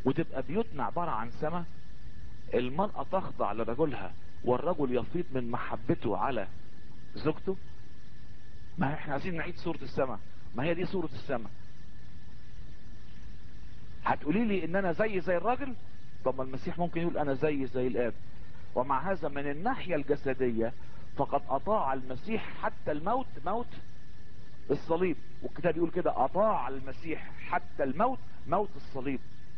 وتبقى بيوتنا عبارة عن سماء المرأة تخضع لرجلها والرجل يفيض من محبته على زوجته ما احنا عايزين نعيد صورة السماء ما هي دي صورة السماء هتقولي لي ان انا زي زي الراجل طب ما المسيح ممكن يقول انا زي زي الاب ومع هذا من الناحية الجسدية فقد اطاع المسيح حتى الموت موت الصليب والكتاب يقول كده اطاع المسيح حتى الموت موت الصليب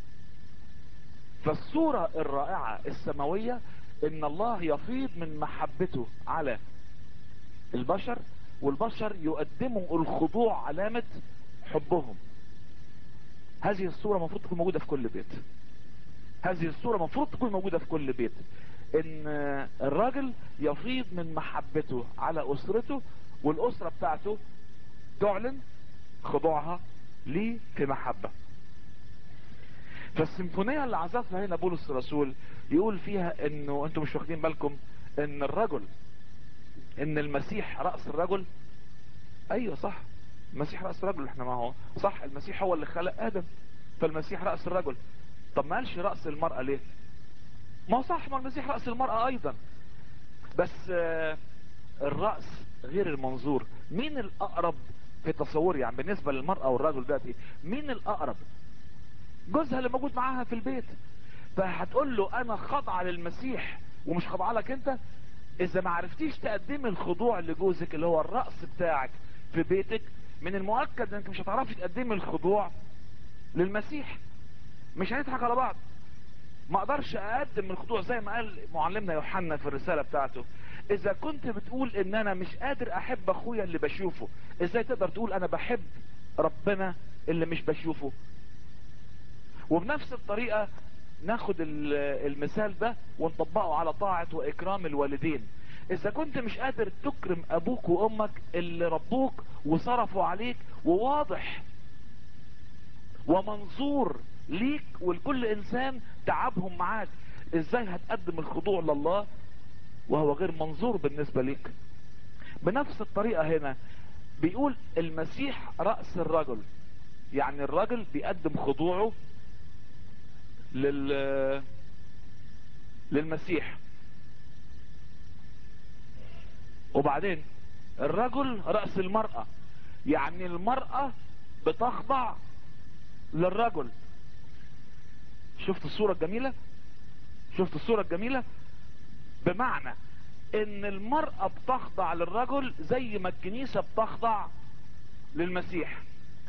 فالصورة الرائعة السماوية ان الله يفيض من محبته على البشر والبشر يقدموا الخضوع علامة حبهم هذه الصورة المفروض تكون موجودة في كل بيت هذه الصورة المفروض تكون موجودة في كل بيت ان الراجل يفيض من محبته على اسرته والاسرة بتاعته تعلن خضوعها ليه في محبة فالسيمفونية اللي عزفها هنا بولس الرسول يقول فيها انه انتم مش واخدين بالكم ان الرجل ان المسيح رأس الرجل ايوه صح المسيح رأس الرجل احنا ما هو صح المسيح هو اللي خلق ادم فالمسيح رأس الرجل طب ما قالش رأس المرأة ليه ما هو صح ما المسيح رأس المرأة ايضا بس آه الرأس غير المنظور مين الاقرب في تصوري يعني بالنسبة للمرأة والرجل دلوقتي مين الاقرب جوزها اللي موجود معاها في البيت فهتقول له انا خاضعه للمسيح ومش خاضعه لك انت اذا ما عرفتيش تقدمي الخضوع لجوزك اللي هو الرأس بتاعك في بيتك من المؤكد انك مش هتعرفي تقدمي الخضوع للمسيح مش هنضحك على بعض ما اقدرش اقدم الخضوع زي ما قال معلمنا يوحنا في الرسالة بتاعته اذا كنت بتقول ان انا مش قادر احب اخويا اللي بشوفه ازاي تقدر تقول انا بحب ربنا اللي مش بشوفه وبنفس الطريقة ناخد المثال ده ونطبقه على طاعة واكرام الوالدين اذا كنت مش قادر تكرم ابوك وامك اللي ربوك وصرفوا عليك وواضح ومنظور ليك ولكل انسان تعبهم معاك ازاي هتقدم الخضوع لله وهو غير منظور بالنسبة ليك بنفس الطريقة هنا بيقول المسيح رأس الرجل يعني الرجل بيقدم خضوعه لل للمسيح وبعدين الرجل رأس المرأة يعني المرأة بتخضع للرجل شفت الصورة الجميلة شفت الصورة الجميلة بمعنى ان المرأة بتخضع للرجل زي ما الكنيسة بتخضع للمسيح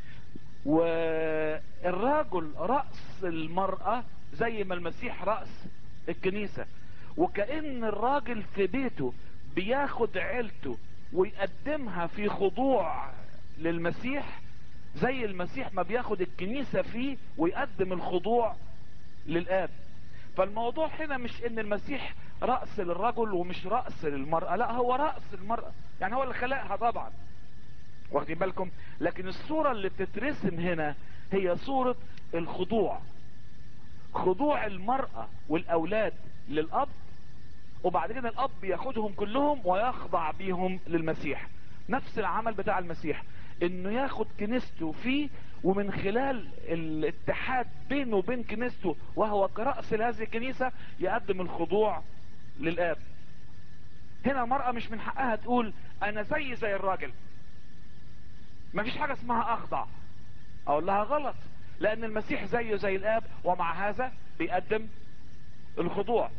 والرجل رأس المرأة زي ما المسيح رأس الكنيسة وكأن الراجل في بيته بياخد عيلته ويقدمها في خضوع للمسيح زي المسيح ما بياخد الكنيسة فيه ويقدم الخضوع للآب فالموضوع هنا مش ان المسيح رأس للرجل ومش رأس للمرأة لا هو رأس المرأة يعني هو اللي خلقها طبعا واخدين بالكم لكن الصورة اللي بتترسم هنا هي صورة الخضوع خضوع المرأة والاولاد للاب وبعد كده الاب ياخدهم كلهم ويخضع بيهم للمسيح نفس العمل بتاع المسيح انه ياخد كنيسته فيه ومن خلال الاتحاد بينه وبين كنيسته وهو كرأس لهذه الكنيسة يقدم الخضوع للآب هنا المرأة مش من حقها تقول انا زي زي الراجل مفيش حاجة اسمها اخضع اقول لها غلط لان المسيح زيه زي الاب ومع هذا بيقدم الخضوع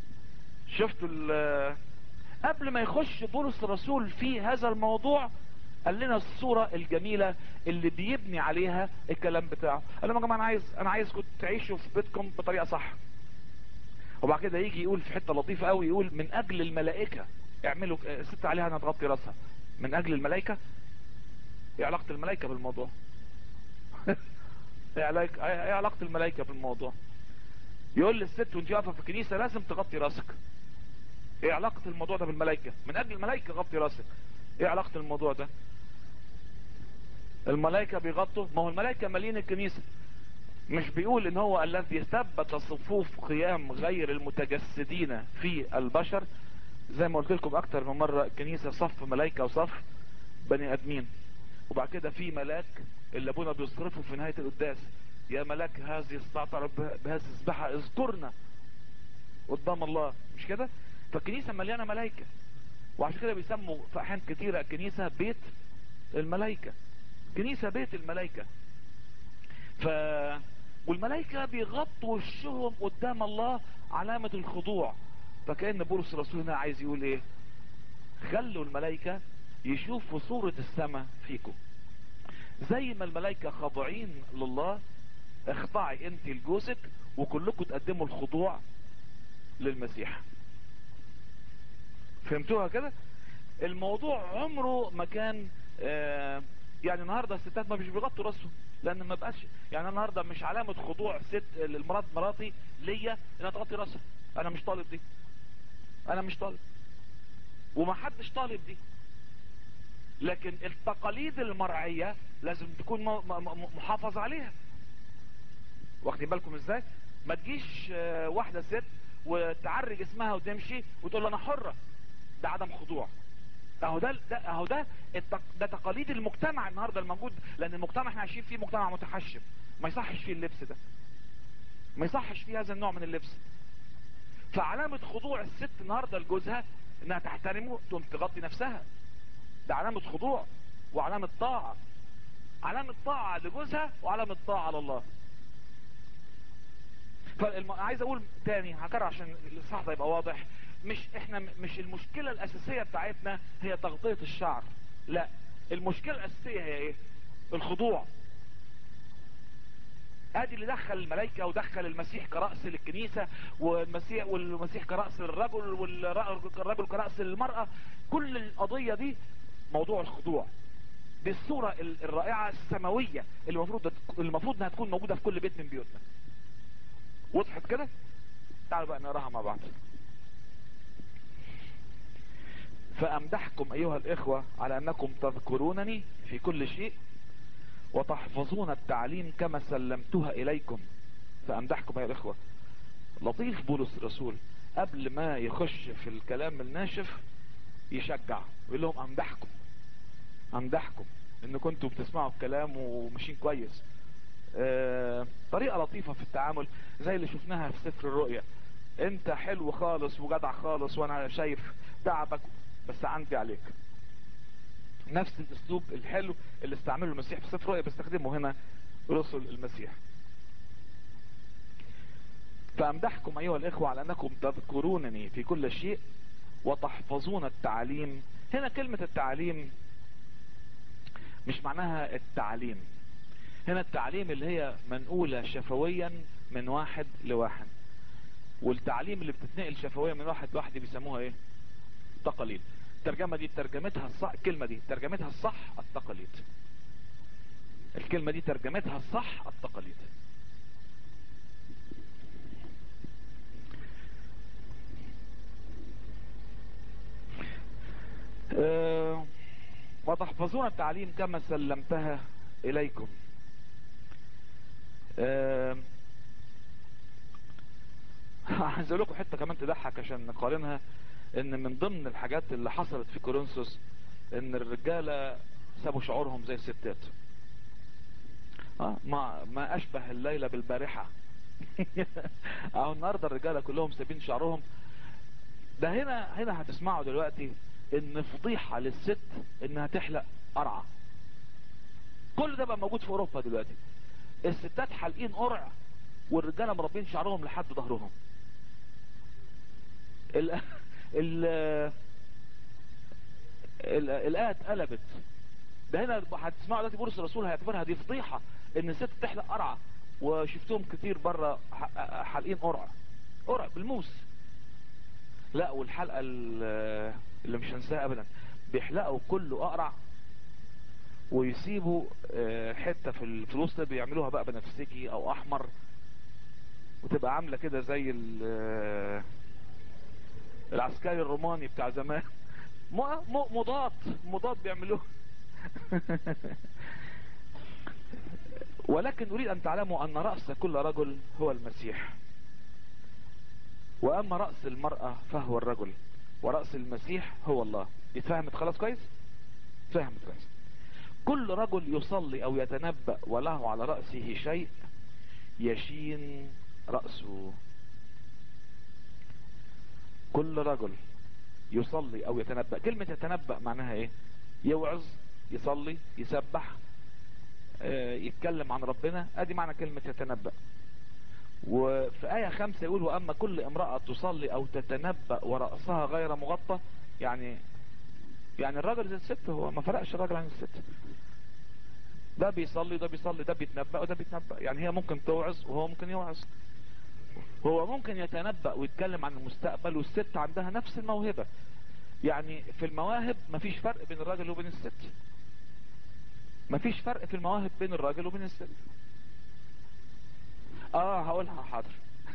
شفتوا قبل ما يخش بولس الرسول في هذا الموضوع قال لنا الصورة الجميلة اللي بيبني عليها الكلام بتاعه قال لهم يا جماعة انا عايز انا عايزكم تعيشوا في بيتكم بطريقة صح وبعد كده يجي يقول في حتة لطيفة قوي يقول من اجل الملائكة اعملوا ست عليها انها تغطي راسها من اجل الملائكة ايه علاقة الملائكة بالموضوع ايه علاقة ايه علاقة الملائكة بالموضوع يقول للست وانت واقفة في الكنيسة لازم تغطي راسك ايه علاقة الموضوع ده بالملائكة من اجل الملائكة غطي راسك ايه علاقة الموضوع ده الملائكة بيغطوا ما هو الملائكة مالين الكنيسة مش بيقول ان هو الذي ثبت صفوف قيام غير المتجسدين في البشر زي ما قلت لكم اكتر من مرة الكنيسة صف ملائكة وصف بني ادمين وبعد كده في ملاك اللي ابونا بيصرفه في نهاية القداس يا ملاك هذه الساعة بهذه السبحة اذكرنا قدام الله مش كده فالكنيسة مليانة ملايكة وعشان كده بيسموا في احيان كتيرة الكنيسة بيت الملايكة كنيسة بيت الملايكة ف والملايكة بيغطوا وشهم قدام الله علامة الخضوع فكأن بولس الرسول هنا عايز يقول ايه خلوا الملايكة يشوفوا صورة السماء فيكم زي ما الملايكة خاضعين لله اخضعي انت لجوزك وكلكم تقدموا الخضوع للمسيح فهمتوها كده الموضوع عمره ما كان آه يعني النهارده الستات ما مش بيغطوا راسهم لان ما بقاش يعني النهارده مش علامه خضوع ست المرات مراتي ليا انها تغطي راسها انا مش طالب دي انا مش طالب وما حدش طالب دي لكن التقاليد المرعيه لازم تكون محافظ عليها واخدين بالكم ازاي ما تجيش واحده ست وتعرج اسمها وتمشي وتقول انا حره ده عدم خضوع اهو ده ده اهو ده التق... ده تقاليد المجتمع النهارده الموجود لان المجتمع احنا عايشين فيه مجتمع متحشم ما يصحش فيه اللبس ده ما يصحش فيه هذا النوع من اللبس فعلامة خضوع الست النهارده لجوزها انها تحترمه تقوم تغطي نفسها ده علامة خضوع وعلامة طاعة علامة طاعة لجوزها وعلامة طاعة لله فالم... عايز اقول تاني هكرر عشان الصح ده يبقى واضح مش احنا مش المشكلة الاساسية بتاعتنا هي تغطية الشعر لا المشكلة الاساسية هي ايه الخضوع ادي اللي دخل الملائكة ودخل المسيح كرأس للكنيسة والمسيح والمسيح كرأس للرجل والرجل كرأس للمرأة كل القضية دي موضوع الخضوع دي الصورة الرائعة السماوية اللي المفروض المفروض انها تكون موجودة في كل بيت من بيوتنا وضحت كده تعالوا بقى نقراها مع بعض فامدحكم ايها الاخوة على انكم تذكرونني في كل شيء وتحفظون التعليم كما سلمتها اليكم فامدحكم ايها الاخوة لطيف بولس الرسول قبل ما يخش في الكلام الناشف يشجع ويقول لهم امدحكم امدحكم ان كنتوا بتسمعوا الكلام وماشيين كويس اه طريقة لطيفة في التعامل زي اللي شفناها في سفر الرؤيا انت حلو خالص وجدع خالص وانا شايف تعبك بس عندي عليك نفس الاسلوب الحلو اللي استعمله المسيح في سفر الرؤيا بيستخدمه هنا رسل المسيح فامدحكم ايها الاخوة على انكم تذكرونني في كل شيء وتحفظون التعليم هنا كلمة التعليم مش معناها التعليم هنا التعليم اللي هي منقولة شفويا من واحد لواحد والتعليم اللي بتتنقل شفويا من واحد لواحد بيسموها ايه تقاليد الترجمة دي ترجمتها الصح الكلمة دي ترجمتها الصح التقاليد الكلمة دي ترجمتها الصح التقاليد أه وتحفظون التعليم كما سلمتها اليكم أه عايز اقول لكم حته كمان تضحك عشان نقارنها ان من ضمن الحاجات اللي حصلت في كورنثوس ان الرجاله سابوا شعورهم زي الستات اه ما ما اشبه الليله بالبارحه اهو النهارده الرجاله كلهم سابين شعرهم ده هنا هنا هتسمعوا دلوقتي ان فضيحه للست انها تحلق قرعه كل ده بقى موجود في اوروبا دلوقتي الستات حالقين قرع والرجاله مربين شعرهم لحد ظهرهم ال ال الآية اتقلبت ده هنا هتسمعوا دلوقتي بولس الرسول هيعتبرها دي فضيحة ان الست تحلق قرعة وشفتهم كتير بره حالقين قرع قرع بالموس لا والحلقة اللي مش هنساها ابدا بيحلقوا كله اقرع ويسيبوا حتة في الوسط بيعملوها بقى بنفسجي او احمر وتبقى عاملة كده زي العسكري الروماني بتاع زمان مضاد مضاد بيعملوه ولكن اريد ان تعلموا ان رأس كل رجل هو المسيح واما رأس المرأة فهو الرجل ورأس المسيح هو الله اتفهمت خلاص كويس فهمت كويس كل رجل يصلي او يتنبأ وله على رأسه شيء يشين رأسه كل رجل يصلي او يتنبأ كلمة يتنبأ معناها ايه يوعظ يصلي يسبح آه، يتكلم عن ربنا ادي معنى كلمة يتنبأ وفي آية خمسة يقول وأما كل امرأة تصلي أو تتنبأ ورأسها غير مغطى يعني يعني الراجل زي الست هو ما فرقش الراجل عن الست ده بيصلي ده بيصلي ده بيتنبأ وده بيتنبأ يعني هي ممكن توعظ وهو ممكن يوعظ هو ممكن يتنبأ ويتكلم عن المستقبل والست عندها نفس الموهبة يعني في المواهب مفيش فرق بين الراجل وبين الست مفيش فرق في المواهب بين الراجل وبين الست اه هقولها حاضر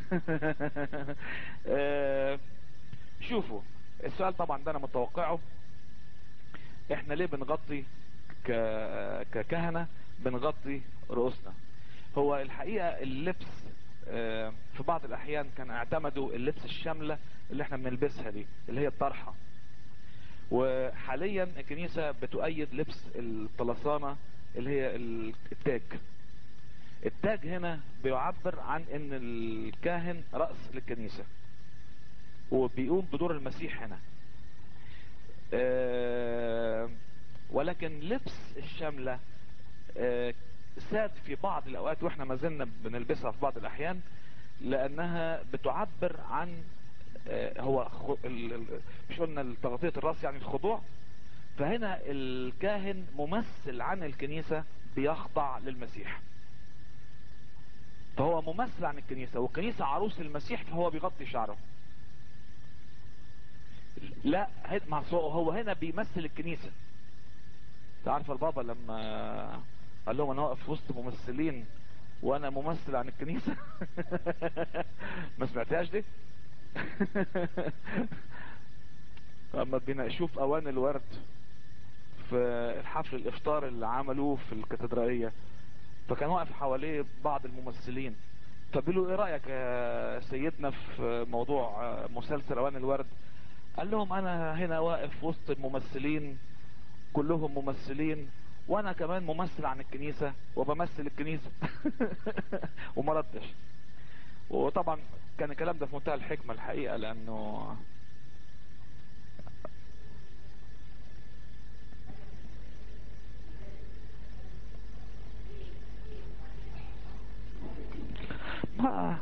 آه، شوفوا السؤال طبعا ده انا متوقعه احنا ليه بنغطي ك... ككهنة بنغطي رؤوسنا هو الحقيقة اللبس آه، في بعض الاحيان كان اعتمدوا اللبس الشاملة اللي احنا بنلبسها دي اللي هي الطرحة وحاليا الكنيسة بتؤيد لبس الطلسانة اللي هي التاج التاج هنا بيعبر عن ان الكاهن رأس للكنيسة وبيقوم بدور المسيح هنا آه، ولكن لبس الشملة آه، ساد في بعض الاوقات واحنا ما زلنا بنلبسها في بعض الاحيان لانها بتعبر عن آه، هو خ- ال- ال- مش قلنا تغطية الراس يعني الخضوع فهنا الكاهن ممثل عن الكنيسة بيخضع للمسيح فهو ممثل عن الكنيسة والكنيسة عروس المسيح فهو بيغطي شعره لا هد- ما هو هو هنا بيمثل الكنيسة تعرف البابا لما قال لهم انا واقف في وسط ممثلين وانا ممثل عن الكنيسة ما سمعتهاش دي اما بيناقشوه في اوان الورد في الحفل الافطار اللي عملوه في الكاتدرائية فكان واقف حواليه بعض الممثلين فبيقولوا ايه رأيك يا سيدنا في موضوع مسلسل اوان الورد قال لهم انا هنا واقف وسط الممثلين كلهم ممثلين وانا كمان ممثل عن الكنيسة وبمثل الكنيسة وما ردش وطبعا كان الكلام ده في منتهى الحكمة الحقيقة لانه ما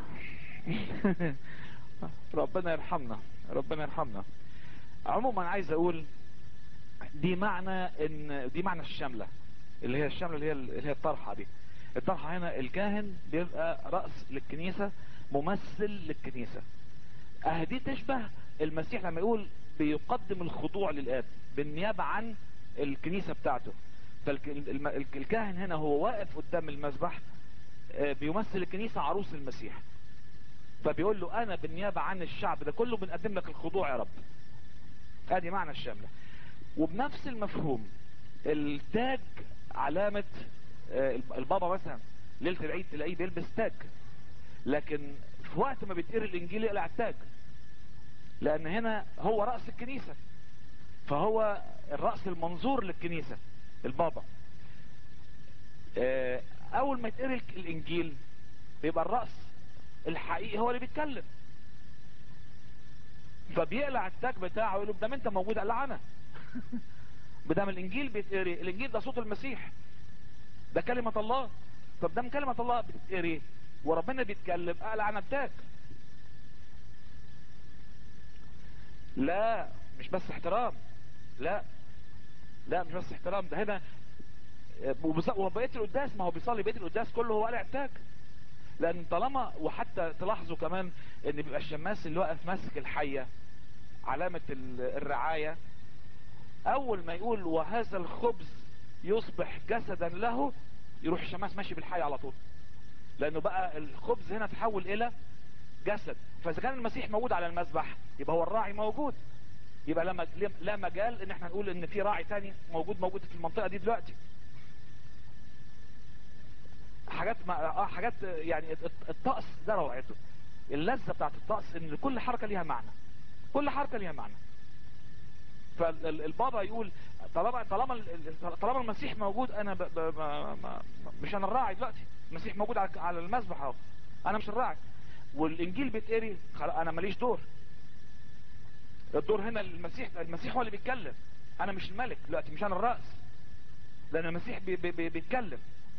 ربنا يرحمنا ربنا يرحمنا عموما عايز اقول دي معنى ان دي معنى الشملة اللي هي الشملة اللي هي اللي هي الطرحة دي الطرحة هنا الكاهن بيبقى رأس للكنيسة ممثل للكنيسة اه دي تشبه المسيح لما يقول بيقدم الخضوع للآب بالنيابة عن الكنيسة بتاعته فالكاهن هنا هو واقف قدام المذبح آه، بيمثل الكنيسة عروس المسيح فبيقول له انا بالنيابة عن الشعب ده كله بنقدم لك الخضوع يا رب ادي معنى الشاملة وبنفس المفهوم التاج علامة آه، البابا مثلا ليلة العيد تلاقيه بيلبس تاج لكن في وقت ما بيتقري الانجيل يقلع التاج لان هنا هو رأس الكنيسة فهو الرأس المنظور للكنيسة البابا آه، اول ما يتقري الانجيل بيبقى الرأس الحقيقي هو اللي بيتكلم فبيقلع التاج بتاعه يقول له بدام انت موجود قلع انا بدام الانجيل بيتقري الانجيل ده صوت المسيح ده كلمة الله طب دام كلمة الله بتتقري وربنا بيتكلم قلع انا التاج لا مش بس احترام لا لا مش بس احترام ده هنا وبص- وبقيه القداس ما هو بيصلي بقيه القداس كله هو قلع التاج لان طالما وحتى تلاحظوا كمان ان بيبقى الشماس اللي واقف ماسك الحية علامة ال- الرعاية اول ما يقول وهذا الخبز يصبح جسدا له يروح الشماس ماشي بالحية على طول لانه بقى الخبز هنا تحول الى جسد فاذا كان المسيح موجود على المذبح يبقى هو الراعي موجود يبقى لا مج- لا مجال ان احنا نقول ان في راعي تاني موجود موجود في المنطقة دي دلوقتي حاجات ما اه حاجات يعني الط- الطقس ده روعته اللذة بتاعت الطقس ان كل حركة ليها معنى كل حركة ليها معنى فالبابا يقول طالما طالما ال- طالما المسيح موجود انا ب... ب... ما... ما... مش انا الراعي دلوقتي المسيح موجود على على المذبح اهو انا مش الراعي والانجيل بيتقري خلاص انا ماليش دور الدور هنا المسيح المسيح هو اللي بيتكلم انا مش الملك دلوقتي مش انا الراس لان المسيح بي بي بي بيتكلم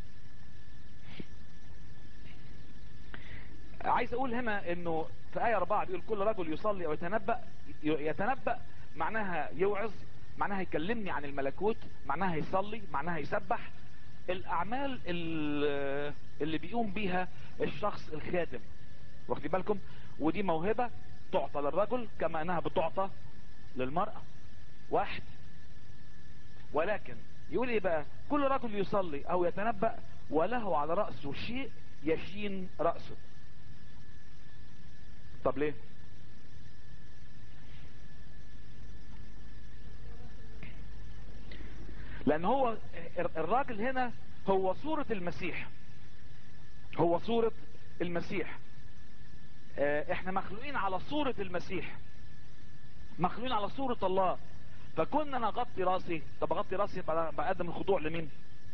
عايز اقول هنا انه في آية 4 بيقول كل رجل يصلي او يتنبأ يتنبأ معناها يوعظ معناها يكلمني عن الملكوت معناها يصلي معناها يسبح الاعمال ال- اللي بيقوم بيها الشخص الخادم واخدين بالكم ودي موهبة تعطى للرجل كما انها بتعطى للمرأة واحد ولكن يقول ايه بقى كل رجل يصلي او يتنبأ وله على رأسه شيء يشين رأسه طب ليه لان هو الراجل هنا هو صورة المسيح هو صورة المسيح اه، احنا مخلوقين على صورة المسيح مخلوقين على صورة الله فكنا انا اغطي راسي طب اغطي راسي يبقى بقدم الخضوع لمين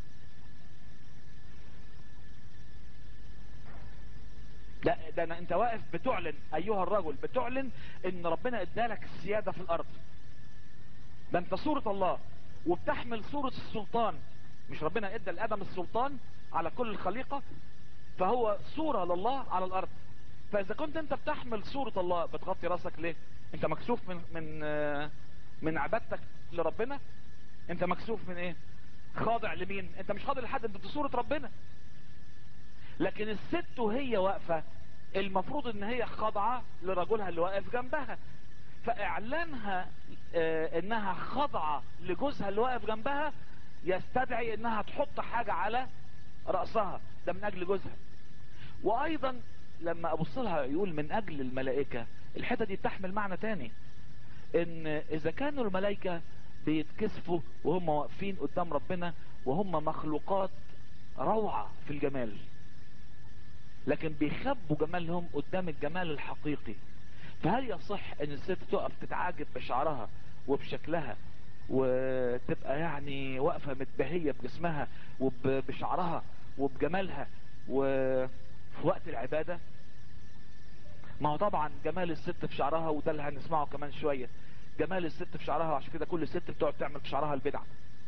لا ده أنا انت واقف بتعلن ايها الرجل بتعلن ان ربنا ادالك السيادة في الارض ده انت صورة الله وبتحمل صورة السلطان مش ربنا ادى لادم السلطان على كل الخليقة فهو صورة لله على الارض فاذا كنت انت بتحمل صورة الله بتغطي راسك ليه انت مكسوف من من آه، من عبادتك لربنا انت مكسوف من ايه خاضع لمين انت مش خاضع لحد انت في صورة ربنا لكن الست وهي واقفة المفروض ان هي خاضعة لرجلها اللي واقف جنبها فاعلانها آه، انها خاضعة لجوزها اللي واقف جنبها يستدعي انها تحط حاجة على رأسها ده من اجل جوزها وايضا لما ابص لها يقول من اجل الملائكة الحتة دي تحمل معنى تاني ان اذا كانوا الملائكة بيتكسفوا وهم واقفين قدام ربنا وهم مخلوقات روعة في الجمال لكن بيخبوا جمالهم قدام الجمال الحقيقي فهل يصح ان الست تقف تتعاجب بشعرها وبشكلها وتبقى يعني واقفة متبهية بجسمها وبشعرها وبجمالها وفي وقت العبادة ما هو طبعا جمال الست في شعرها وده اللي هنسمعه كمان شوية جمال الست في شعرها عشان كده كل ست بتقعد تعمل في شعرها البدع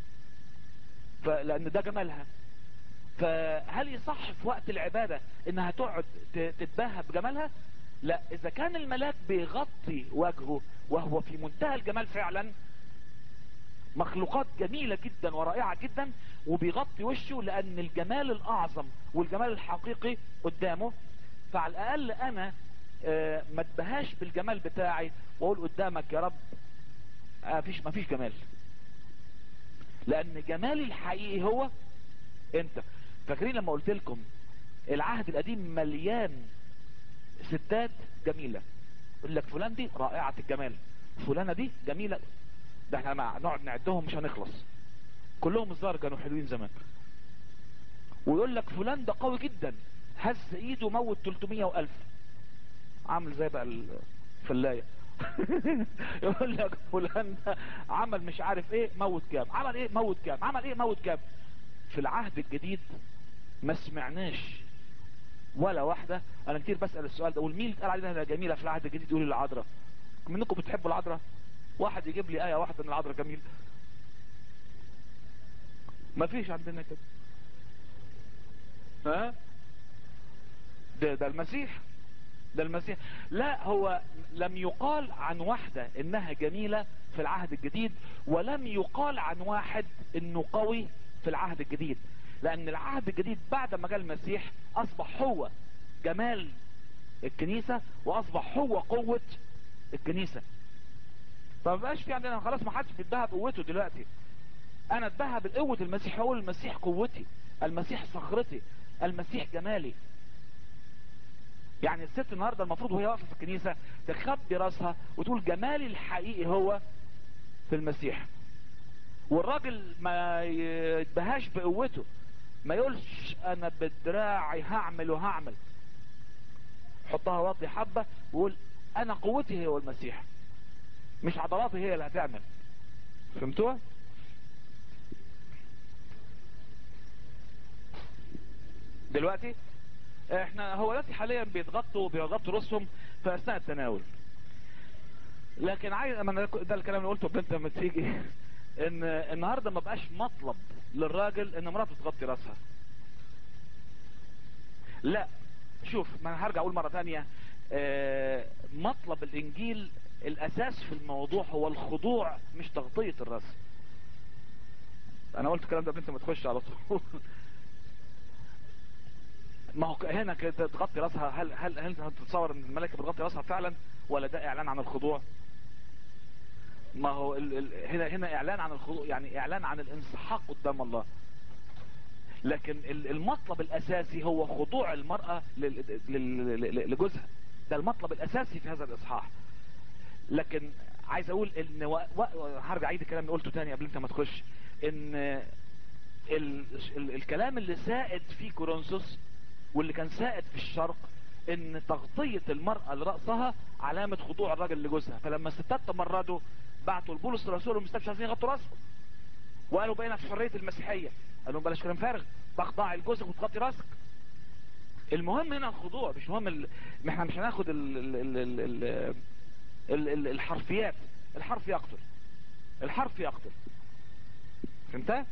فلان ده جمالها فهل يصح في وقت العبادة انها تقعد ت- تتباهى بجمالها لا اذا كان الملاك بيغطي وجهه وهو في منتهى الجمال فعلا مخلوقات جميلة جدا ورائعة جدا وبيغطي وشه لان الجمال الاعظم والجمال الحقيقي قدامه فعلى الاقل انا آه، ما اتبهاش بالجمال بتاعي واقول قدامك يا رب آه، فيش ما فيش جمال لان جمالي الحقيقي هو انت فاكرين لما قلت لكم العهد القديم مليان ستات جميلة يقول لك فلان دي رائعة الجمال فلانة دي جميلة ده احنا ما نقعد نعدهم مش هنخلص كلهم الظاهر كانوا حلوين زمان ويقول لك فلان ده قوي جدا هز ايده موت 300 والف عامل زي بقى الفلاية يقول لك فلان ده عمل مش عارف ايه موت كام عمل ايه موت كام عمل ايه موت كام في العهد الجديد ما سمعناش ولا واحدة انا كتير بسأل السؤال ده والمين اتقال علينا انها جميلة في العهد الجديد يقول العذراء منكم بتحبوا العذراء واحد يجيب لي آية واحدة ان العذراء جميل ما فيش عندنا كده ها ده ده المسيح ده المسيح لا هو لم يقال عن واحدة انها جميلة في العهد الجديد ولم يقال عن واحد انه قوي في العهد الجديد لان العهد الجديد بعد ما جاء المسيح اصبح هو جمال الكنيسة واصبح هو قوة الكنيسة فما بقاش في عندنا خلاص ما حدش بيتباهى بقوته دلوقتي انا اتباهى بقوة المسيح اقول المسيح قوتي المسيح صخرتي المسيح جمالي يعني الست النهاردة المفروض وهي واقفة في الكنيسة تخبي راسها وتقول جمالي الحقيقي هو في المسيح والراجل ما يتبهاش بقوته ما يقولش انا بدراعي هعمل وهعمل حطها واطي حبة ويقول انا قوتي هو المسيح مش عضلاتي هي اللي هتعمل فهمتوها دلوقتي احنا هو دلوقتي حاليا بيتغطوا بيغطوا رؤوسهم في اثناء التناول لكن عايز اما أنا ده الكلام اللي قلته بنت لما تيجي ان النهارده ما بقاش مطلب للراجل ان مراته تغطي راسها لا شوف ما انا هرجع اقول مره ثانيه آه، مطلب الانجيل الاساس في الموضوع هو الخضوع مش تغطيه الراس انا قلت الكلام ده انت ما تخش على طول ما هو هنا كده تغطي راسها هل هل هل انت تتصور ان الملائكه بتغطي راسها فعلا ولا ده اعلان عن الخضوع ما هو ال ال هنا هنا اعلان عن الخضوع يعني اعلان عن الانسحاق قدام الله لكن ال- المطلب الاساسي هو خضوع المرأة لل- لل- لل- لجوزها ده المطلب الاساسي في هذا الاصحاح لكن عايز اقول ان و... و... هرجع اعيد الكلام اللي قلته تاني قبل انت ما تخش ان ال... ال... الكلام اللي سائد في كورنثوس واللي كان سائد في الشرق ان تغطية المرأة لرأسها علامة خضوع الراجل لجوزها فلما الستات تمردوا بعتوا لبولس الرسول والمستشفى عايزين يغطوا راسهم وقالوا بقينا في حرية المسيحية قال لهم بلاش كلام فارغ تخضع لجوزك وتغطي راسك المهم هنا الخضوع مش مهم ال... ما احنا مش هناخد ال... ال... ال... ال... ال... ال... ال... الحرفيات الحرف يقتل الحرف يقتل فهمت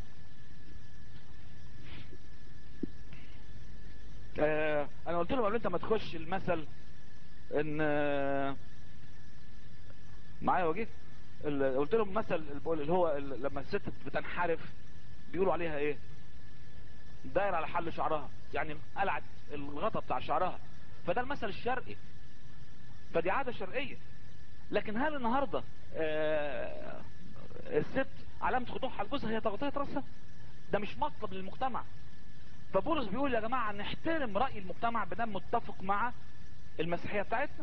آه انا قلت لهم قبل انت ما تخش المثل ان آه معايا وجيه ال- قلت لهم مثل اللي هو ال- لما الست بتنحرف بيقولوا عليها ايه داير على حل شعرها يعني قلعت الغطا بتاع شعرها فده المثل الشرقي فدي عادة شرقية لكن هل النهاردة آه الست علامة خضوعها لجوزها هي تغطية راسها ده مش مطلب للمجتمع فبولس بيقول يا جماعة نحترم رأي المجتمع بدم متفق مع المسيحية بتاعتنا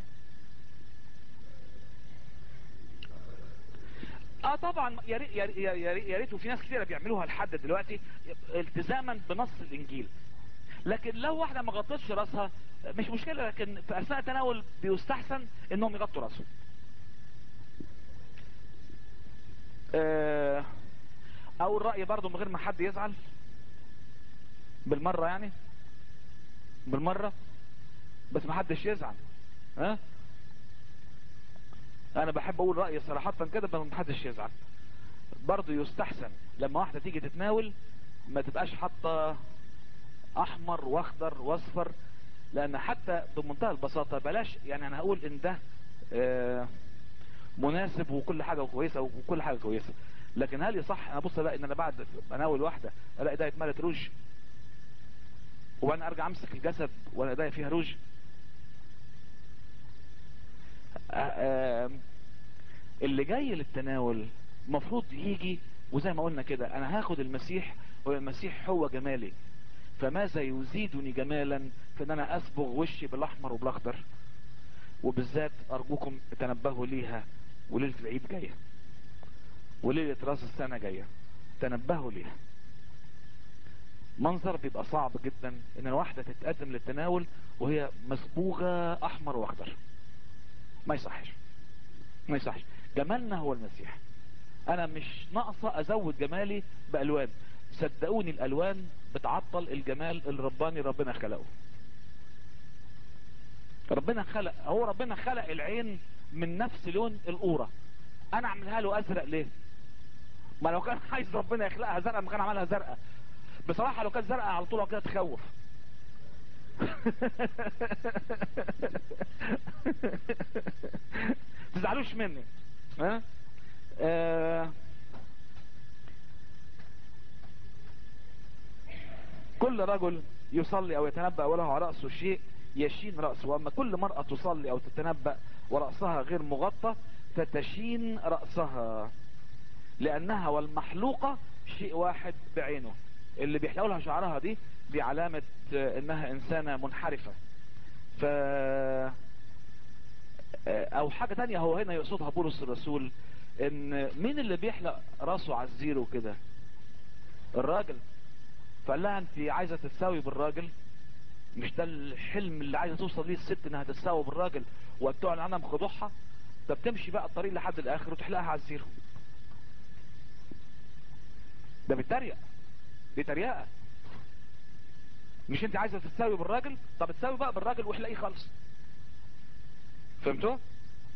اه طبعا يا ريت يا ريت يا ريت, يا ريت وفي ناس كتيره بيعملوها لحد دلوقتي التزاما بنص الانجيل لكن لو واحده ما غطتش راسها مش مشكله لكن في اثناء التناول بيستحسن انهم يغطوا راسهم آه، او الراي برضو من غير ما حد يزعل بالمره يعني بالمره بس ما حدش يزعل ها انا بحب اقول رايي صراحه كده بس ما حدش يزعل برضه يستحسن لما واحده تيجي تتناول ما تبقاش حاطه احمر واخضر واصفر لان حتى بمنتهى البساطه بلاش يعني انا هقول ان ده آه، مناسب وكل حاجه كويسه وكل حاجه كويسه لكن هل يصح انا ابص الاقي ان انا بعد بناول واحده الاقي ده اتملت روج وانا ارجع امسك الجسد وانا ايديا فيها روج آه، آه، اللي جاي للتناول المفروض يجي وزي ما قلنا كده انا هاخد المسيح والمسيح هو جمالي فماذا يزيدني جمالا في ان انا اصبغ وشي بالاحمر وبالاخضر وبالذات ارجوكم تنبهوا ليها وليله العيد جايه وليله راس السنه جايه تنبهوا ليها منظر بيبقى صعب جدا ان الواحده تتقدم للتناول وهي مصبوغه احمر واخضر ما يصحش ما يصحش جمالنا هو المسيح انا مش ناقصه ازود جمالي بالوان صدقوني الالوان بتعطل الجمال الرباني ربنا خلقه ربنا خلق هو ربنا خلق العين من نفس لون القورة انا اعملها له ازرق ليه ما لو كان عايز ربنا يخلقها زرقاء ما كان عملها زرقاء بصراحة لو كانت زرقاء على طول كده تخوف تزعلوش مني ها آه كل رجل يصلي او يتنبأ وله على رأسه شيء يشين رأسه واما كل مرأة تصلي او تتنبأ ورأسها غير مغطى فتشين رأسها لانها والمحلوقة شيء واحد بعينه اللي بيحلقوا لها شعرها دي دي علامة آه، انها انسانة منحرفة ف آه، او حاجة تانية هو هنا يقصدها بولس الرسول ان مين اللي بيحلق راسه على الزيرو كده الراجل فقال لها انت عايزة تتساوي بالراجل مش ده الحلم اللي عايزة توصل ليه الست انها تتساوي بالراجل وتعلن عنها بخضوعها طب تمشي بقى الطريق لحد الاخر وتحلقها على الزيرو ده بيتريق دي تريقة مش انت عايزه تتساوي بالراجل طب تساوي بقى بالراجل واحلقيه خالص فهمتوا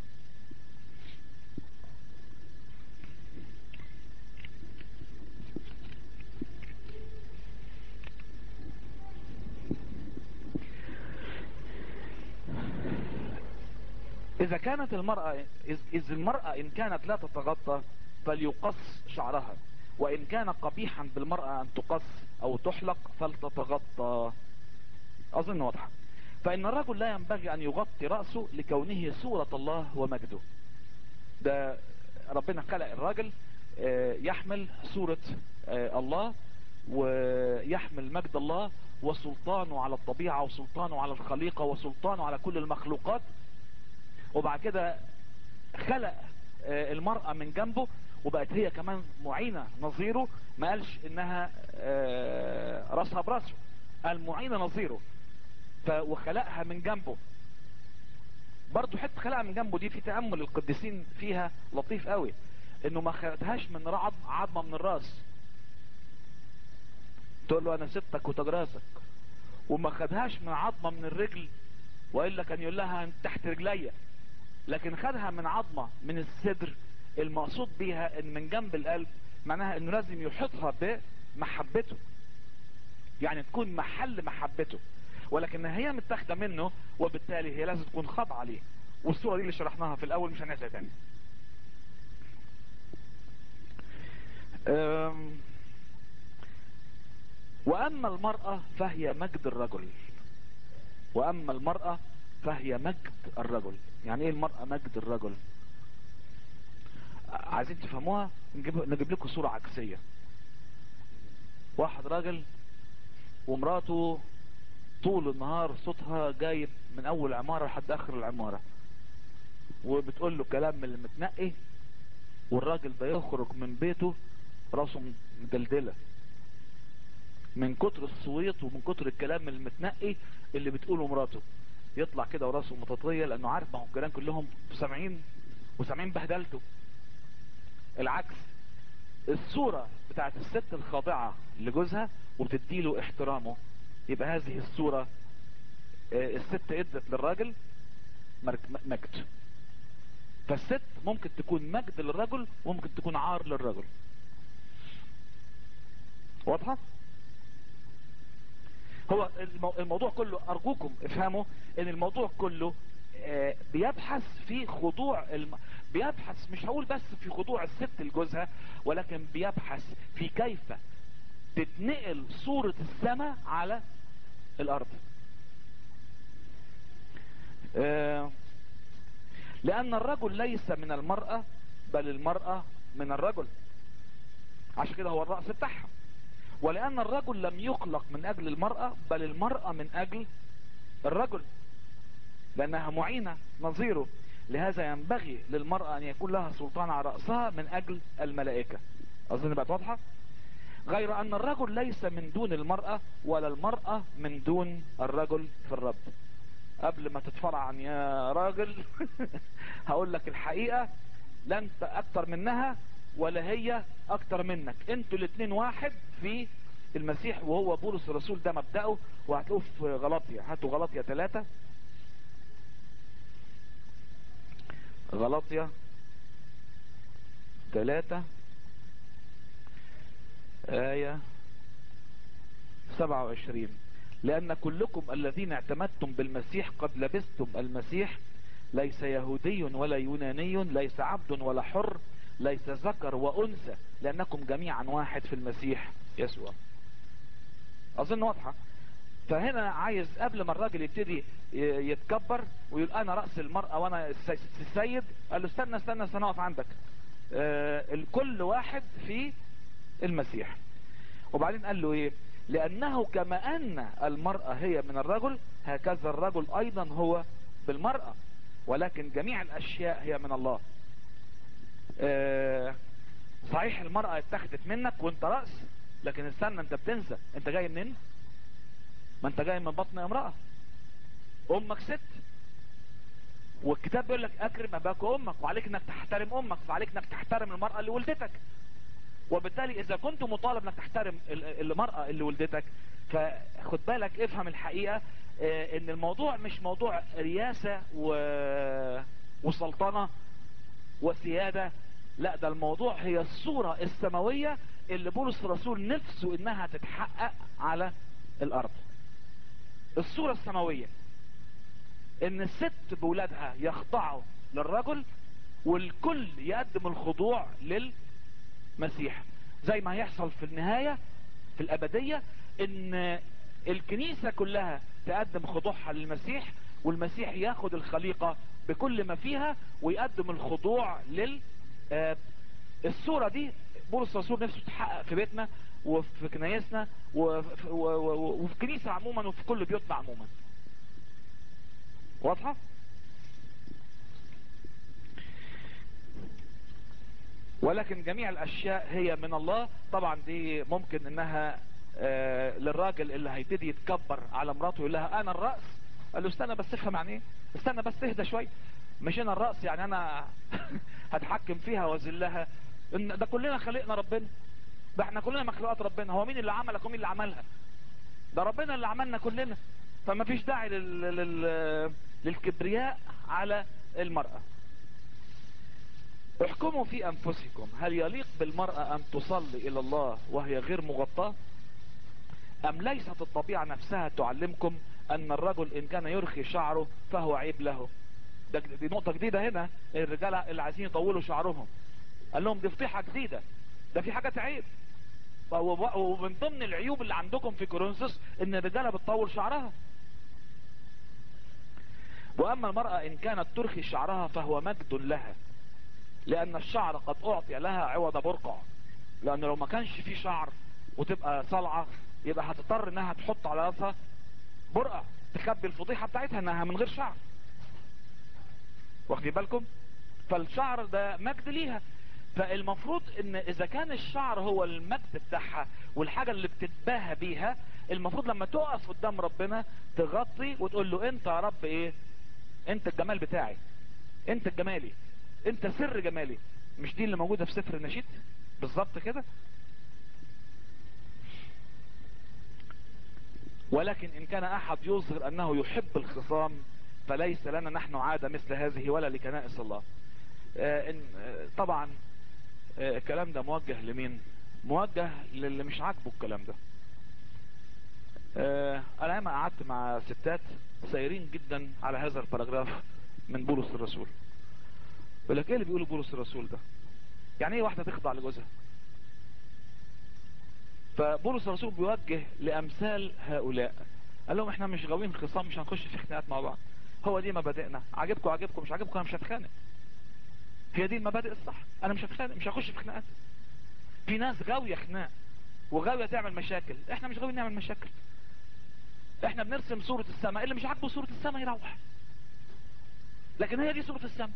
اذا كانت المرأة اذا المرأة ان كانت لا تتغطى فليقص شعرها وان كان قبيحا بالمرأة ان تقص او تحلق فلتتغطى اظن واضحة فان الرجل لا ينبغي ان يغطي رأسه لكونه صورة الله ومجده ده ربنا خلق الراجل يحمل صورة الله ويحمل مجد الله وسلطانه على الطبيعة وسلطانه على الخليقة وسلطانه على كل المخلوقات وبعد كده خلق المرأة من جنبه وبقت هي كمان معينة نظيره ما قالش انها راسها براسه قال معينة نظيره وخلقها من جنبه برضو حتى خلقها من جنبه دي في تأمل القديسين فيها لطيف قوي انه ما خدهاش من رعب عظمة من الراس تقول له انا سبتك وتجراسك وما خدهاش من عظمة من الرجل وإلا كان يقول لها انت تحت رجليا لكن خدها من عظمة من الصدر المقصود بيها ان من جنب القلب معناها انه لازم يحطها بمحبته يعني تكون محل محبته ولكن هي متاخده منه وبالتالي هي لازم تكون خاضعه ليه والصوره دي اللي شرحناها في الاول مش هنعيدها تاني واما المرأة فهي مجد الرجل واما المرأة فهي مجد الرجل يعني ايه المرأة مجد الرجل عايزين تفهموها نجيب, نجيب لكم صورة عكسية واحد راجل ومراته طول النهار صوتها جايب من اول عمارة لحد اخر العمارة وبتقول له كلام من المتنقي والراجل ده يخرج من بيته راسه مدلدلة من كتر الصويت ومن كتر الكلام المتنقي اللي بتقوله مراته يطلع كده وراسه متطية لانه عارف ما هم الجيران كلهم سامعين وسامعين بهدلته العكس الصورة بتاعت الست الخاضعة لجوزها وبتديله احترامه يبقى هذه الصورة الست ادت للراجل مجد فالست ممكن تكون مجد للرجل وممكن تكون عار للرجل واضحة هو الموضوع كله ارجوكم افهموا ان الموضوع كله بيبحث في خضوع الم... بيبحث مش هقول بس في خضوع الست لجوزها ولكن بيبحث في كيف تتنقل صورة السماء على الارض لان الرجل ليس من المرأة بل المرأة من الرجل عشان كده هو الرأس بتاعها ولان الرجل لم يخلق من اجل المرأة بل المرأة من اجل الرجل لانها معينة نظيره لهذا ينبغي للمرأة ان يكون لها سلطان على رأسها من اجل الملائكة اظن بقت واضحة غير ان الرجل ليس من دون المرأة ولا المرأة من دون الرجل في الرب قبل ما تتفرعن يا راجل هقول لك الحقيقة لا انت اكتر منها ولا هي اكتر منك انتوا الاتنين واحد في المسيح وهو بولس الرسول ده مبدأه وهتلاقوه في غلطية هاتوا غلطية ثلاثة غلطية ثلاثة آية سبعة وعشرين لأن كلكم الذين اعتمدتم بالمسيح قد لبستم المسيح ليس يهودي ولا يوناني ليس عبد ولا حر ليس ذكر وأنثى لأنكم جميعا واحد في المسيح يسوع أظن واضحة فهنا عايز قبل ما الراجل يبتدي يتكبر ويقول انا رأس المرأة وانا السيد قال له استنى استنى سنقف عندك آه الكل واحد في المسيح وبعدين قال له ايه لانه كما ان المرأة هي من الرجل هكذا الرجل ايضا هو بالمرأة ولكن جميع الاشياء هي من الله آه صحيح المرأة اتخذت منك وانت رأس لكن استنى انت بتنسى انت جاي منين ما انت جاي من بطن امرأة امك ست والكتاب بيقول لك اكرم اباك وامك وعليك انك تحترم امك فعليك انك تحترم المرأة اللي ولدتك وبالتالي اذا كنت مطالب انك تحترم ال- المرأة اللي ولدتك فخد بالك افهم الحقيقة اه، ان الموضوع مش موضوع رياسة و... وسلطنة وسيادة لا ده الموضوع هي الصورة السماوية اللي بولس الرسول نفسه انها تتحقق على الارض الصورة السماوية ان الست بولادها يخضعوا للرجل والكل يقدم الخضوع للمسيح زي ما هيحصل في النهاية في الابدية ان الكنيسة كلها تقدم خضوعها للمسيح والمسيح ياخد الخليقة بكل ما فيها ويقدم الخضوع لل آه، الصورة دي بولس الرسول نفسه تتحقق في بيتنا وفي كنايسنا وفي, و- و- وفي كنيسة عموما وفي كل بيوتنا عموما واضحة؟ ولكن جميع الاشياء هي من الله طبعا دي ممكن انها آه، للراجل اللي هيبتدي يتكبر على مراته يقول لها انا الرأس قال له استنى بس افهم يعني ايه استنى بس اهدى شوية مش انا الرأس يعني انا هتحكم فيها واذلها ان ده كلنا خلقنا ربنا ده احنا كلنا مخلوقات ربنا هو مين اللي عملك ومين اللي عملها ده ربنا اللي عملنا كلنا فما فيش داعي لل... لل... للكبرياء على المرأة احكموا في انفسكم هل يليق بالمرأة ان تصلي الى الله وهي غير مغطاة ام ليست الطبيعة نفسها تعلمكم ان الرجل ان كان يرخي شعره فهو عيب له ده دي نقطة جديدة هنا الرجالة اللي عايزين يطولوا شعرهم قال لهم دي فضيحة جديدة ده في حاجات عيب و- ومن ضمن العيوب اللي عندكم في كورنثوس ان الرجالة بتطول شعرها واما المرأة ان كانت ترخي شعرها فهو مجد لها لان الشعر قد اعطي لها عوض برقع لان لو ما كانش في شعر وتبقى صلعة يبقى هتضطر انها تحط على راسها برقع تخبي الفضيحة بتاعتها انها من غير شعر واخدين بالكم فالشعر ده مجد ليها فالمفروض ان اذا كان الشعر هو المجد بتاعها والحاجة اللي بتتباهى بيها المفروض لما تقف قدام ربنا تغطي وتقول له انت يا رب ايه انت الجمال بتاعي انت الجمالي انت سر جمالي مش دي اللي موجودة في سفر النشيد بالظبط كده ولكن ان كان احد يظهر انه يحب الخصام فليس لنا نحن عادة مثل هذه ولا لكنائس الله آه إن آه طبعا آه الكلام ده موجه لمين موجه للي مش عاجبه الكلام ده آه انا ياما قعدت مع ستات سايرين جدا على هذا الباراجراف من بولس الرسول يقول لك ايه اللي بيقوله بولس الرسول ده يعني ايه واحدة تخضع لجوزها فبولس الرسول بيوجه لامثال هؤلاء قال لهم احنا مش غاويين خصام مش هنخش في خناقات مع بعض هو دي مبادئنا عاجبكم عاجبكم مش عاجبكم انا مش هتخانق هي دي المبادئ الصح انا مش هتخانق مش هخش في خناقات في ناس غاوية خناق وغاوية تعمل مشاكل احنا مش غاويين نعمل مشاكل احنا بنرسم صورة السماء اللي مش عاجبه صورة السماء يروح لكن هي دي صورة السماء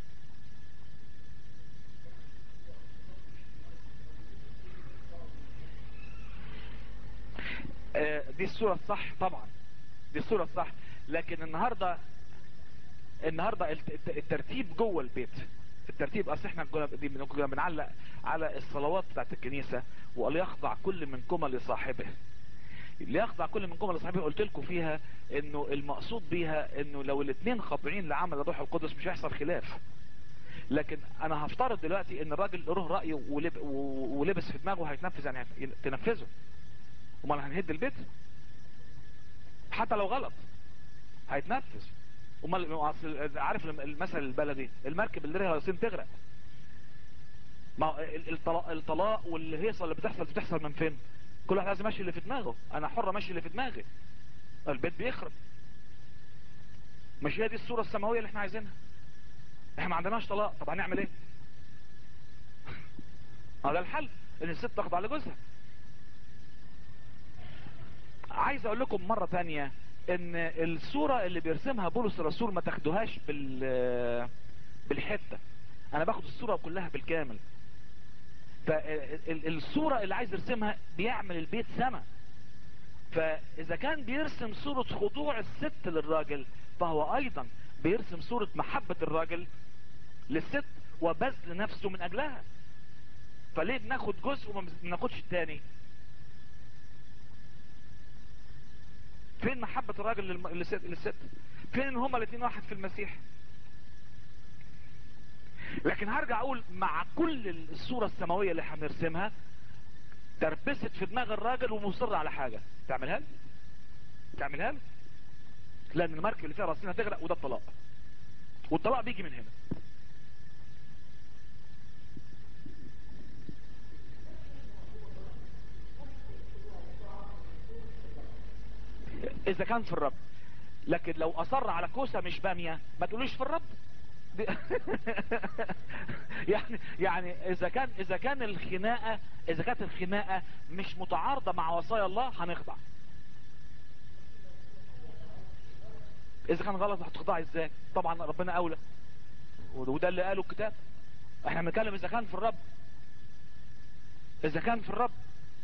آه، دي الصورة الصح طبعا دي الصورة الصح لكن النهاردة النهاردة الت- الت- الترتيب جوه البيت الترتيب اصل احنا كنا دي بن- كنا بنعلق على الصلوات بتاعت الكنيسة وقال يخضع كل منكم لصاحبه ليخضع كل منكم لصاحبه قلت لكم فيها انه المقصود بيها انه لو الاثنين خاضعين لعمل الروح القدس مش هيحصل خلاف لكن انا هفترض دلوقتي ان الراجل له رأيه ولب و- ولبس في دماغه هيتنفذ يعني هت- تنفذه امال هنهد البيت حتى لو غلط هيتنفذ امال أصل عارف الم- المثل البلدي المركب اللي ليها راسين تغرق ما هو ال- الطلاق, الطلاق والهيصه اللي بتحصل بتحصل من فين كل واحد لازم ماشي اللي في دماغه انا حر ماشي اللي في دماغي البيت بيخرب مش هي دي الصوره السماويه اللي احنا عايزينها احنا ما عندناش طلاق طب هنعمل ايه هذا الحل ان الست تخضع لجوزها عايز اقول لكم مرة تانية ان الصورة اللي بيرسمها بولس الرسول ما تاخدوهاش بال بالحتة انا باخد الصورة كلها بالكامل فالصورة اللي عايز يرسمها بيعمل البيت سما فاذا كان بيرسم صورة خضوع الست للراجل فهو ايضا بيرسم صورة محبة الراجل للست وبذل نفسه من اجلها فليه بناخد جزء وما بناخدش التاني فين محبة الراجل للم- للست, للست فين ان هما الاتنين واحد في المسيح لكن هرجع اقول مع كل الصورة السماوية اللي هنرسمها تربست في دماغ الراجل ومصر على حاجة تعملها له تعملها له لان المركب اللي فيها راسين هتغرق وده الطلاق والطلاق بيجي من هنا اذا كان في الرب لكن لو اصر على كوسه مش باميه ما تقولوش في الرب دي- يعني يعني اذا كان اذا كان الخناقه اذا كانت الخناقه مش متعارضه مع وصايا الله هنخضع اذا كان غلط هتخضعي ازاي طبعا ربنا اولى وده اللي قاله الكتاب احنا بنتكلم اذا كان في الرب اذا كان في الرب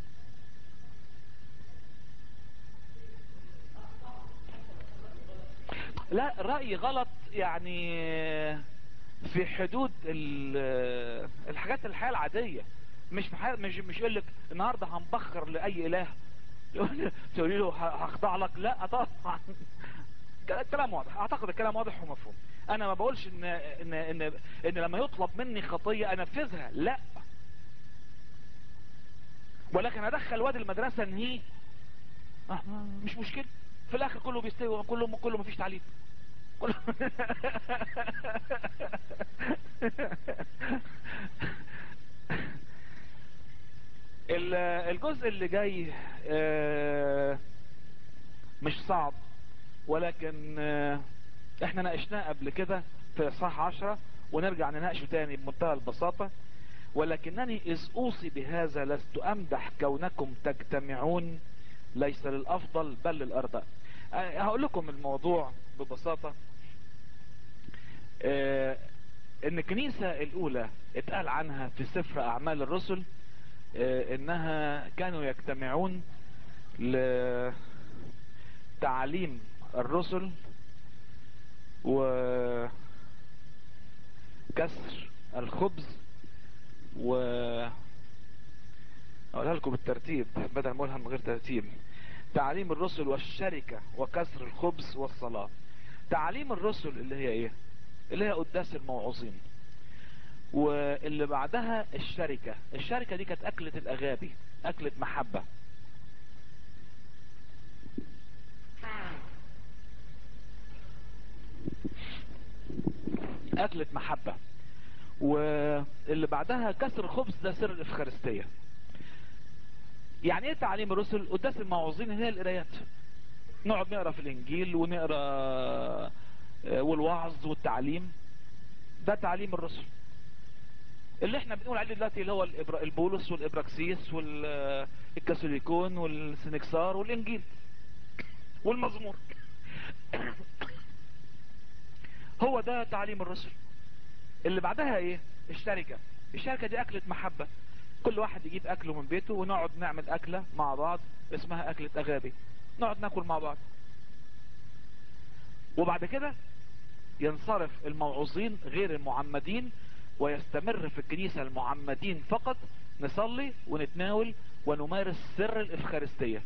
لا رأي غلط يعني في حدود ال- الحاجات الحياة العادية مش في حياة مش مش يقول لك النهارده هنبخر لأي إله تقولي له ه- هخضع لك لا طبعا الكلام واضح اعتقد الكلام واضح ومفهوم انا ما بقولش ان ان ان, إن لما يطلب مني خطية انفذها لا ولكن ادخل واد المدرسة انهيه آه، مش مشكلة في الاخر كله بيستوي كله كله مفيش تعليم كله ال- الجزء اللي جاي آه، مش صعب ولكن آه، احنا ناقشناه قبل كده في اصحاح عشرة ونرجع نناقشه تاني بمنتهى البساطة ولكنني اذ اوصي بهذا لست امدح كونكم تجتمعون ليس للافضل بل للارض هقول لكم الموضوع ببساطة آه، ان الكنيسة الاولى اتقال عنها في سفر اعمال الرسل آه، انها كانوا يجتمعون لتعليم الرسل وكسر الخبز و اقولها لكم بالترتيب بدل ما اقولها من غير ترتيب تعليم الرسل والشركة وكسر الخبز والصلاة تعليم الرسل اللي هي ايه اللي هي قداس الموعظين واللي بعدها الشركة الشركة دي كانت اكلة الاغابي اكلة محبة اكلة محبة واللي بعدها كسر الخبز ده سر الافخارستية يعني ايه تعليم الرسل قداس الموعظين هي القرايات نقعد نقرا في الانجيل ونقرا آه، والوعظ والتعليم ده تعليم الرسل اللي احنا بنقول عليه دلوقتي اللي هو الإبرا- البولس والابراكسيس والكاثوليكون والسنكسار والانجيل والمزمور هو ده تعليم الرسل اللي بعدها ايه الشركة الشركة دي اكلة محبة كل واحد يجيب اكله من بيته ونقعد نعمل اكلة مع بعض اسمها اكلة اغابي نقعد ناكل مع بعض وبعد كده ينصرف الموعوظين غير المعمدين ويستمر في الكنيسة المعمدين فقط نصلي ونتناول ونمارس سر الافخارستية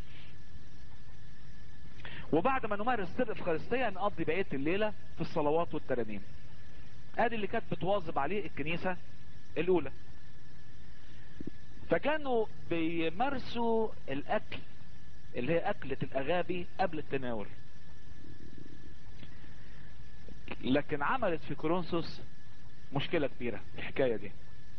وبعد ما نمارس سر الافخارستية نقضي بقية الليلة في الصلوات والترانيم ادي اللي كانت بتواظب عليه الكنيسة الاولى فكانوا بيمارسوا الاكل اللي هي اكلة الاغابي قبل التناول لكن عملت في كورنثوس مشكلة كبيرة الحكاية دي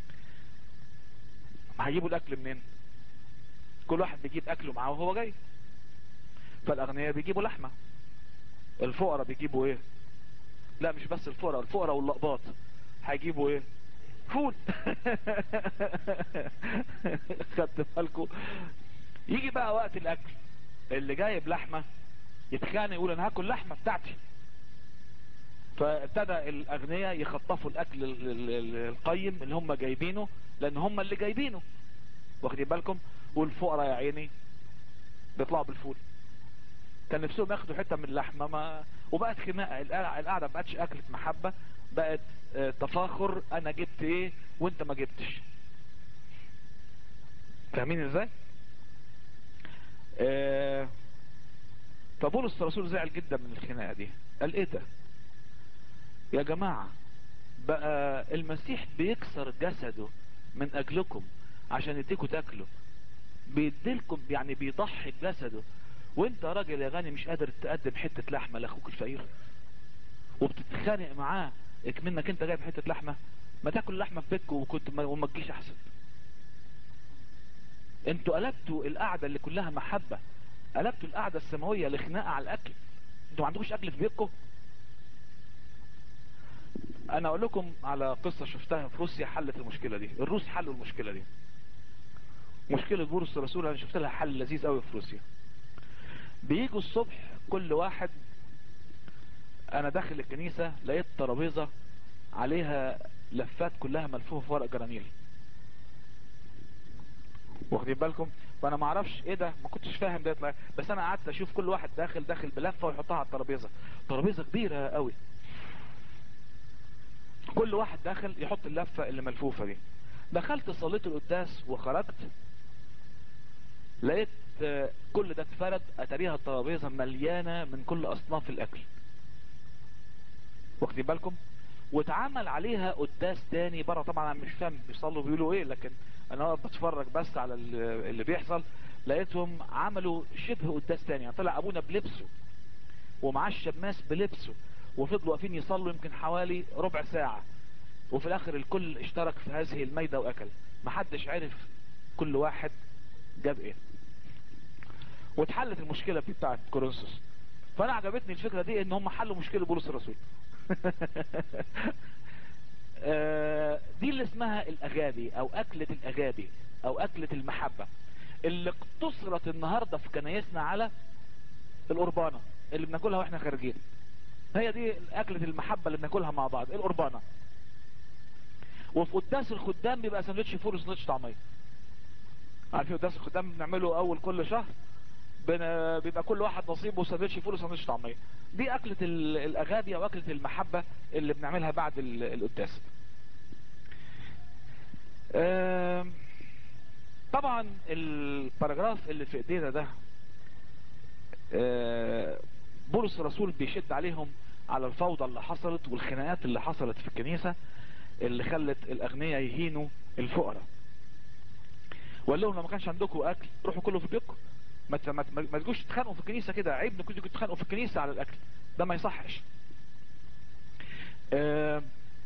هيجيبوا الاكل منين كل واحد بيجيب اكله معاه وهو جاي فالاغنياء بيجيبوا لحمة الفقراء بيجيبوا ايه لا مش بس الفقراء الفقراء واللقباط هيجيبوا ايه فول خدت بالكم يجي بقى وقت الاكل اللي جايب لحمة يتخانق يقول انا هاكل لحمة بتاعتي فابتدى الاغنياء يخطفوا الاكل ال- ال- ال- القيم اللي هم جايبينه لان هم اللي جايبينه واخدين بالكم والفقراء يا عيني بيطلعوا بالفول كان نفسهم ياخدوا حته من اللحمه ما وبقت خناقه القع- القعده ما بقتش اكله محبه بقت آه، تفاخر انا جبت ايه وانت ما جبتش فاهمين ازاي آه فبولس الرسول زعل جدا من الخناقه دي قال ايه ده يا جماعه بقى المسيح بيكسر جسده من اجلكم عشان يديكوا تاكلوا بيديلكم يعني بيضحي بجسده وانت راجل يا غني مش قادر تقدم حتة لحمة لاخوك الفقير وبتتخانق معاه اكمنك انت جايب حتة لحمة ما تاكل لحمة في بيتك وكنت ما وما تجيش احسن انتوا قلبتوا القعدة اللي كلها محبة قلبتوا القعدة السماوية لخناقة على الاكل انتوا ما عندكوش اكل في بيتكم انا اقول لكم على قصة شفتها في روسيا حلت المشكلة دي الروس حلوا المشكلة دي مشكلة بولس الرسول انا شفت لها حل لذيذ قوي في روسيا بيجوا الصبح كل واحد انا داخل الكنيسة لقيت ترابيزة عليها لفات كلها ملفوفة في ورق جرانيل واخدين بالكم فانا ما اعرفش ايه ده ما كنتش فاهم ده يطلع بس انا قعدت اشوف كل واحد داخل داخل بلفه ويحطها على الترابيزه ترابيزه كبيره قوي كل واحد داخل يحط اللفه اللي ملفوفه دي دخلت صليت القداس وخرجت لقيت آه، كل ده اتفرد اتاريها الترابيزه مليانه من كل اصناف الاكل واخدين بالكم واتعمل عليها قداس تاني بره طبعا انا مش فاهم بيصلوا بيقولوا ايه لكن انا واقف بتفرج بس على ال- اللي بيحصل لقيتهم عملوا شبه قداس تاني يعني طلع ابونا بلبسه ومعاه الشماس بلبسه وفضلوا واقفين يصلوا يمكن حوالي ربع ساعة وفي الاخر الكل اشترك في هذه الميدة واكل محدش عرف كل واحد جاب ايه واتحلت المشكلة دي بتاعت كورنثوس فانا عجبتني الفكرة دي ان هم حلوا مشكلة بولس الرسول آه، دي اللي اسمها الاغابي او اكلة الاغابي او اكلة المحبة اللي اقتصرت النهاردة في كنايسنا على القربانة اللي بناكلها واحنا خارجين هي دي اكلة المحبة اللي بناكلها مع بعض القربانة وفي قداس الخدام بيبقى سندوتش فول وسندوتش طعمية عارفين قداس الخدام بنعمله اول كل شهر بن- بيبقى كل واحد نصيبه سندوتش فول وسندوتش طعمية دي اكلة ال- الاغابي او اكلة المحبة اللي بنعملها بعد ال- القداس آم، طبعا الباراجراف اللي في ايدينا ده آه، بولس الرسول بيشد عليهم على الفوضى اللي حصلت والخناقات اللي حصلت في الكنيسة اللي خلت الاغنياء يهينوا الفقراء وقال لهم لو ما كانش عندكم اكل روحوا كله في بيتكم ما ت- ما ت- ما تجوش تتخانقوا في الكنيسة كده عيب انكم تيجوا تتخانقوا في الكنيسة على الاكل ده ما يصحش آه،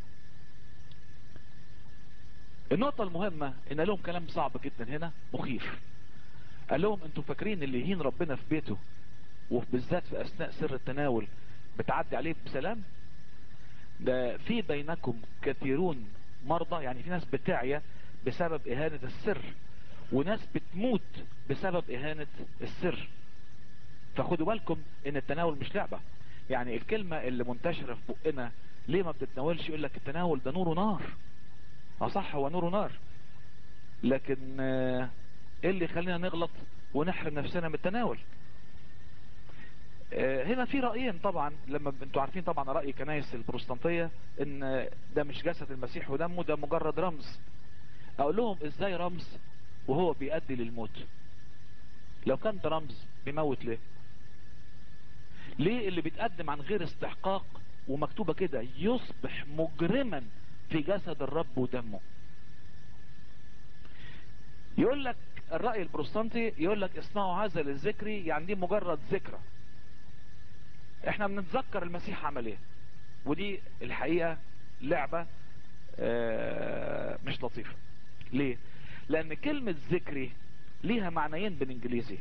النقطة المهمة ان قال لهم كلام صعب جدا هنا مخيف قال لهم انتوا فاكرين اللي يهين ربنا في بيته وبالذات في اثناء سر التناول بتعدي عليه بسلام ده في بينكم كثيرون مرضى يعني في ناس بتعيا بسبب اهانة السر وناس بتموت بسبب اهانة السر فخدوا بالكم ان التناول مش لعبة يعني الكلمة اللي منتشرة في بقنا ليه ما بتتناولش يقول لك التناول ده نور ونار اه صح هو نور ونار لكن آه، ايه اللي يخلينا نغلط ونحرم نفسنا من التناول آه، هنا في رأيين طبعا لما ب- انتوا عارفين طبعا رأي كنايس البروستانتية ان آه، ده مش جسد المسيح ودمه ده مجرد رمز اقول لهم ازاي رمز وهو بيؤدي للموت لو كان ده رمز بيموت ليه ليه اللي بيتقدم عن غير استحقاق ومكتوبة كده يصبح مجرما في جسد الرب ودمه يقول لك الرأي البروستانتي يقول لك اصنعوا هذا للذكر يعني دي مجرد ذكرى احنا بنتذكر المسيح عمل ايه ودي الحقيقة لعبة آه، مش لطيفة ليه لان كلمة ذكري ليها معنيين بالانجليزي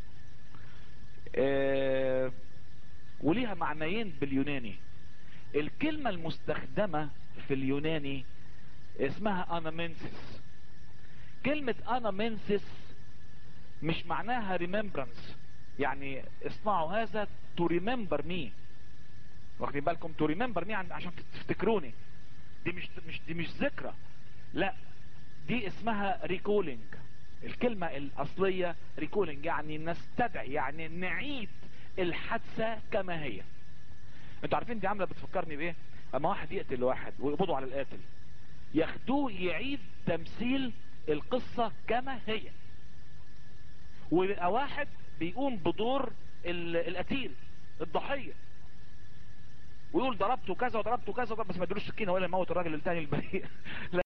آه، وليها معنيين باليوناني الكلمة المستخدمة في اليوناني اسمها انامنسس كلمة انامنسس مش معناها remembrance يعني اصنعوا هذا to remember me واخدين بالكم to remember me عن- عشان تفتكروني دي مش مش دي مش ذكرى لا دي اسمها recalling الكلمة الأصلية recalling يعني نستدعي يعني نعيد الحادثة كما هي انتوا عارفين دي عاملة بتفكرني بايه اما واحد يقتل واحد ويقبضوا على القاتل ياخدوه يعيد تمثيل القصة كما هي ويبقى واحد بيقوم بدور ال- القتيل الضحية ويقول ضربته كذا وضربته كذا بس ما ادلوش سكينه ولا موت الراجل التاني البريء